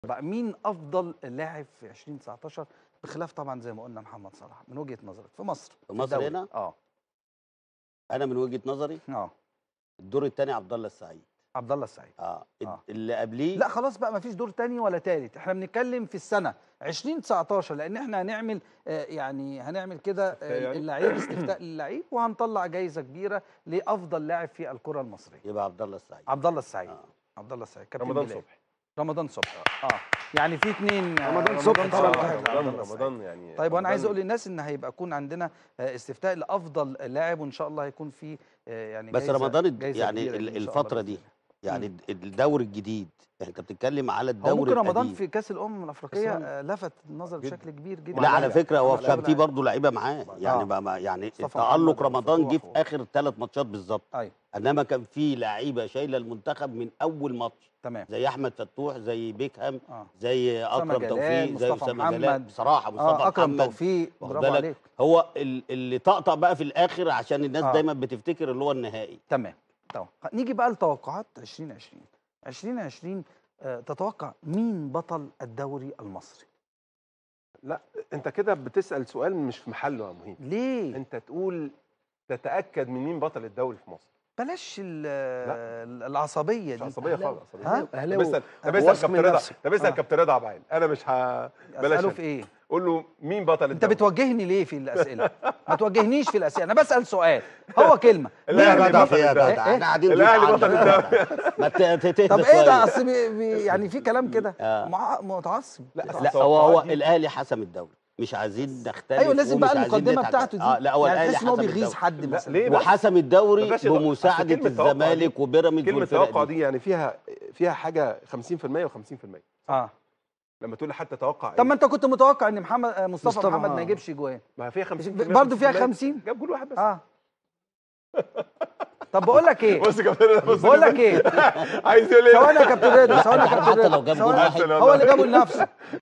بقى مين افضل لاعب في 2019 بخلاف طبعا زي ما قلنا محمد صلاح من وجهه نظرك في مصر في مصر الدوري. هنا اه انا من وجهه نظري اه الدور الثاني عبد الله السعيد عبد الله السعيد اه, آه. اللي قبليه لا خلاص بقى ما فيش دور تاني ولا تالت احنا بنتكلم في السنه 2019 لان احنا هنعمل آه يعني هنعمل كده استفتاء آه يعني؟ اللعيب استفتاء للعيب وهنطلع جايزه كبيره لافضل لاعب في الكره المصريه يبقى عبد الله السعيد عبد الله السعيد آه. عبد الله السعيد كابتن رمضان بلال. صبحي رمضان صبحي اه يعني في اثنين رمضان صبحي طبعاً. واحد لعبد رمضان الله السعيد. رمضان يعني طيب وانا عايز رمضان اقول للناس ان هيبقى يكون عندنا آه، استفتاء لافضل لاعب وان شاء الله هيكون في آه، يعني بس جايزة- رمضان الد- جايزة يعني كبيرة ال- إن شاء الله الفتره بإذن دي الله. يعني مم. الد- الدور الجديد انت بتتكلم على هو الدور ممكن رمضان القديم. في كاس الامم الافريقيه الأمم. آه، لفت النظر جداً. بشكل كبير جدا لا على لا، فكره هو لا، كان لا، في لا. برضه لعيبه معاه يعني آه. بقى ما يعني مصطفى تالق محمد رمضان جه في وفتوح. اخر ثلاث ماتشات بالظبط ايوه انما كان في لعيبه شايله المنتخب من اول ماتش تمام زي احمد فتوح زي بيكهام اه زي أسامة اكرم جلال، توفيق زي مصطفى اسامه جلال محمد. بصراحه مصطفى اه اكرم محمد توفيق واخد برافو بالك؟ عليك هو ال- اللي طقطق بقى في الاخر عشان الناس آه. دايما بتفتكر اللي هو النهائي تمام تمام نيجي بقى لتوقعات 2020 2020 آه، تتوقع مين بطل الدوري المصري انت كده بتسال سؤال مش في محله يا مهيب ليه انت تقول تتاكد من مين بطل الدوري في مصر بلاش ال- العصبيه مش دي عصبيه خالص عصبية. ها؟ طب اهلاوي اسال طب واثق اسال من كابتن رضا نفسك. طب اسال آه. كابتن رضا عبعال انا مش ه... بلاش اساله أنا. في ايه قول له مين بطل انت الدوري بتوجهني ليه في الاسئله ما توجهنيش في الاسئله انا بسال سؤال هو كلمه لا، مين يا جدع بطل في يا الدوري. جدع إيه؟ احنا قاعدين الأهلي ضيوف بطل عندك. ما ت- ت- تهدى طب ايه ده شوية. اصل بي- بي- يعني في كلام كده آه. مع- متعصب لا، متعصب. لا هو هو التوقعات دي- الاهلي حسم الدوري مش عايزين نختلف ايوه لازم ومش بقى عايزين المقدمه نتعب. بتاعته دي اه لا هو يعني الاهلي تحس ان هو حسم بيغيظ الدوري. حد لا، مثلا ليه بس؟ وحسم الدوري ما فيهاش توقع. بمساعده أصل كلمة توقع دي- الزمالك وبيراميدز كلمه والفرق توقع دي دي يعني فيها فيها حاجه 50% و50% اه لما تقول لي حتى توقع طب ما انت كنت متوقع ان محمد آه، مصطفى, مصطفى، محمد ما آه. يجيبش جوان ما فيها 50% برضه فيها 50%. 50 جاب جول واحد بس اه طب بقول لك ايه بص يا كابتن رضا، بص بقول لك ايه عايز يقول ايه ثواني يا كابتن رضا ثواني يا حتى كابتن لو رضا جاب جول ثواني. واحد هو اللي جابه لنفسه